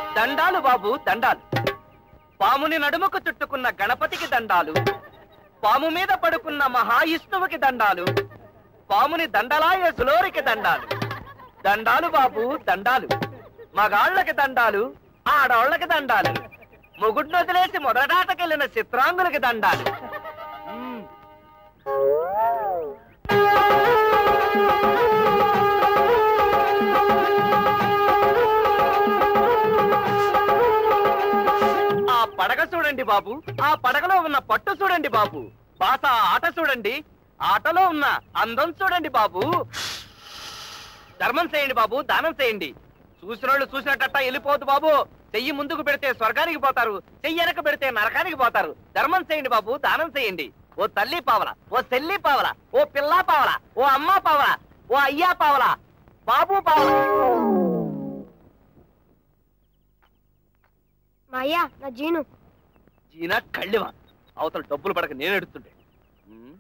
దండాలు బాబు దండాలు పాముని నడుముకు చుట్టుకున్న గణపతికి దండాలు పాము మీద పడుకున్న మహాయిష్ణువుకి దండాలు పాముని దండలాయ సులోరికి దండాలు దండాలు బాబు దండాలు మగాళ్ళకి దండాలు ఆడవాళ్ళకి దండాలు మొగుడిని వదిలేసి మొదటాటకెళ్ళిన చిత్రాంగులకి దండాలు మ్మ్. ఆ పడగ చూడండి బాబు ఆ పడగలో ఉన్న పట్టు చూడండి బాబు బాస ఆట చూడండి ఆటలో ఉన్న అందం చూడండి బాబు ధర్మం చేయండి బాబు దానం చేయండి చూసిన వాళ్ళు చూసినట్ట వెళ్ళిపోదు బాబు చెయ్యి ముందుకు పెడితే స్వర్గానికి పోతారు చెయ్యి వెనక పెడితే నరకానికి పోతారు ధర్మం చేయండి బాబు దానం చేయండి ఓ తల్లి పావల ఓ చెల్లి పావల ఓ పిల్ల పావల ఓ అమ్మ పావల ఓ అయ్యా పావల బాబు పావల మా అయ్యా నా జీను జీనా కళ్ళివా అవతల డబ్బులు పడక నేను ఎడుతుండే ఉమ్.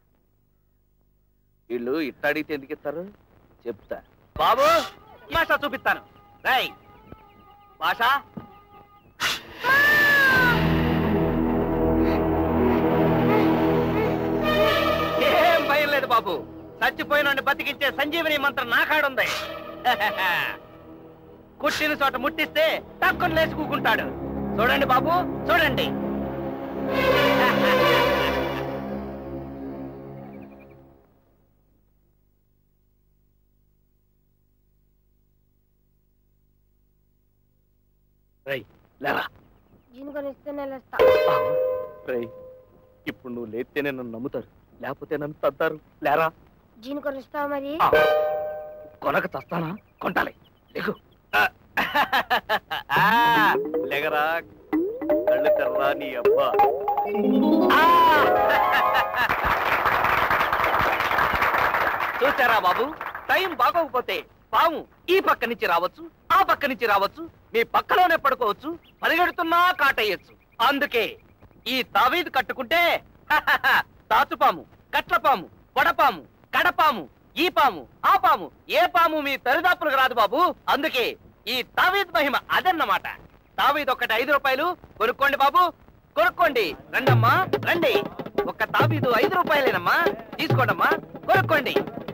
వీళ్ళు ఇట్ట అడిగితే ఎందుకు ఇస్తారు చెప్తా బాబు భాష చూపిస్తాను రై భాష ఏం భయం లేదు బాబు చచ్చిపోయిన బతికించే సంజీవని మంత్రం నా కాడుంది కుట్టిన చోట ముట్టిస్తే తక్కువ లేచి కూకుంటాడు చూడండి బాబు చూడండి రై లేరా జీను కొనిస్తే నెలస్తా రై ఇప్పుడు నువ్వు లేస్తేనే నన్ను నమ్ముతారు లేకపోతే నన్ను తద్దారు లేరా జీను కొనిస్తావా మరి ఆ, కొనక చస్తానా కొంటాలి లేకు ఆ, ఆ, లేగరా కళ్ళు తెర్రా నీ అబ్బా ఆ! చూసారా బాబు టైం బాగోకపోతే పాము ఈ పక్క నుంచి రావచ్చు ఆ పక్క నుంచి రావచ్చు మీ పక్కలోనే పడుకోవచ్చు పరిగెడుతున్నా కాటేయచ్చు అందుకే ఈ తావీదు కట్టుకుంటే తాచుపాము కట్లపాము వడపాము కడపాము ఈ పాము ఆ పాము ఏ పాము మీ తరిదాపులకు రాదు బాబు అందుకే ఈ తావీద్ మహిమ అదన్నమాట తావీద్ ఒక్కటి ఐదు రూపాయలు కొనుక్కోండి బాబు కొనుక్కోండి రండమ్మా రండి ఒక్క తావీదు ఐదు రూపాయలేనమ్మా తీసుకోండమ్మా కొనుక్కోండి